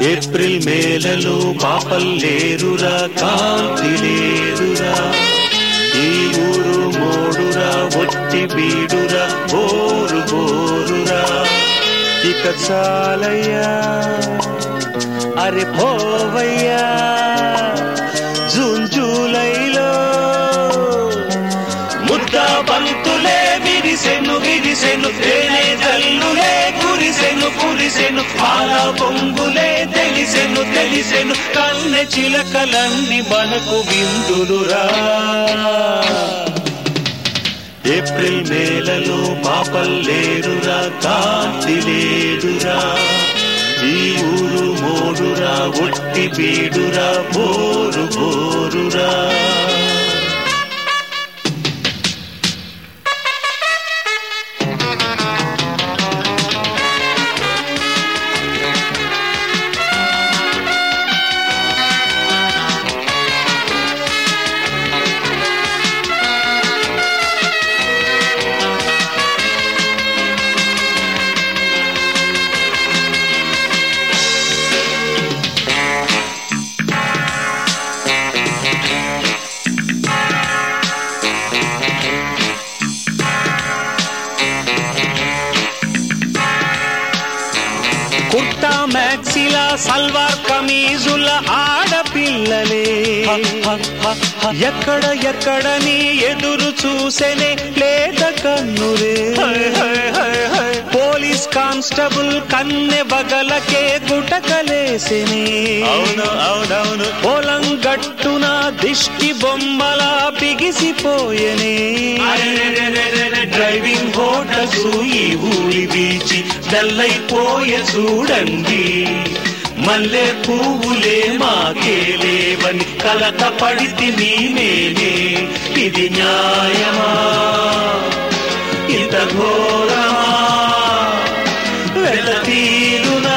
April మేలలో పాపల్లేరురా కాంతి లేదురా ఈ ఊరు మోడురా ఒట్టి బీడురా బోరు బోరురా ఇక చాలయ్యా అరే పోవయ్యా జూన్ జూలైలో ముద్ద బంతులే విరిసెను విరిసెను తేనె జల్లులే కురిసెను కురిసెను పాల పొంగులే తెలిసెను తెలిసెను కన్నె చిలకలన్నీ మనకు విందులురా ఏప్రిల్ మేలలో పాపల్లేరురా కాంతి లేదురా ఈ ఊరు మోడురా ఒట్టి బీడురా బోరు బోరురా కుర్తా మ్యాక్సిల సల్వార్ కమీజుల ఆడపిల్లలే ఎక్కడ ఎక్కడని ఎదురు చూసెనే లేత కన్నురే పోలీస్ కానిస్టేబుల్ కన్నె బగలకే గుటకలేసెనే అవును అవునవును పొలం గట్టున దిష్టి బొమ్మలా బిగిసిపోయెనే డ్రైవింగ్ హోటల్స్ ఈ ఊరి బీచి డల్లైపోయే చూడండి మల్లె పువ్వులే మాకే లేవని కలత పడితి నేనే ఇది న్యాయమా ఇంత ఘోరమా వెలతీరునా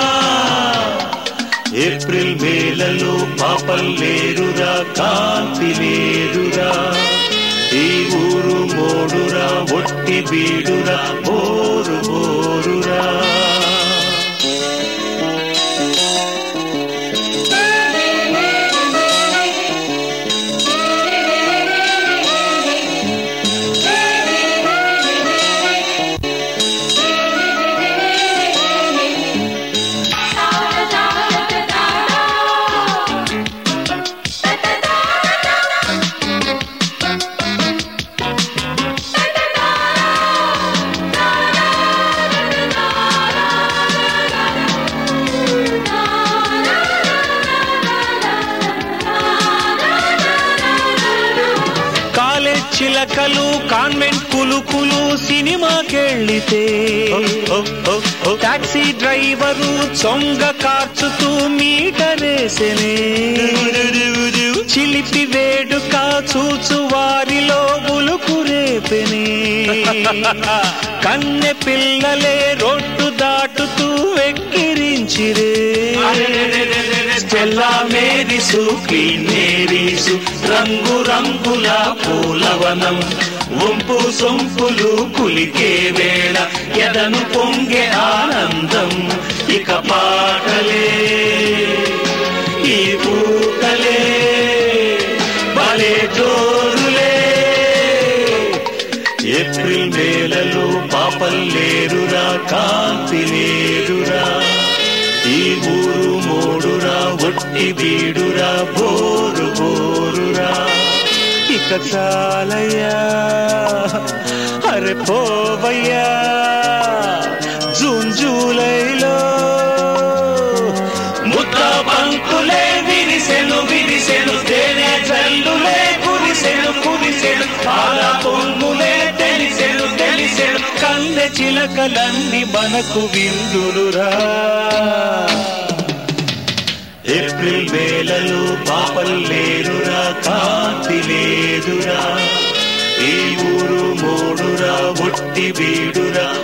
ఏప్రిల్ మేలలో పాపల్లేరురా కాంతి లేరురా ఈ ఊరు మోడురా ఒట్టి బీడురా బోరు బోరురా కాలేజ్ చిలకలు కాన్వెంట్ కులుకులు సినిమాకెళ్ళితే టాక్సీ డ్రైవరు చొంగ కార్చుతూ మీటరేసెనే చిలిపి వేడుక చూచు వారిలో ఉలుకు రేపెనే కన్నె పిల్లలే రోడ్డు దాటుతూ వెక్కిరించిరే స్టెల్లా మేరిసు క్వీన్ మేరీసు రంగు రంగుల పూలవనం వంపు సొంపులు కులికే వేళ ఎదను పొంగే ఆనందం ఇక పాటలే ఈ పూటలే భలే జోరులే ఏప్రిల్ మేలలో పాపల్లేరురా కాంతి లేరురా ఈ ఊరు మోడురా ఒట్టి బీడురా బోరు బోరురా ఇక చాలయ్యా అరే పోవయ్యా జూన్ జూలైలో ముద్ద బంకులే విరిసెను విరిసెను తేనె జల్లులే కురిసెను కురిసెను పాల పొంగులే తెలిసెను తెలిసెను కన్నె చిలకలన్నీ మనకు విందులురా ఏప్రిల్ వేలలో పాపల్లేరురా కాంతి లేదురా ఈ ఊరు మోడురా ఒట్టి బీడురా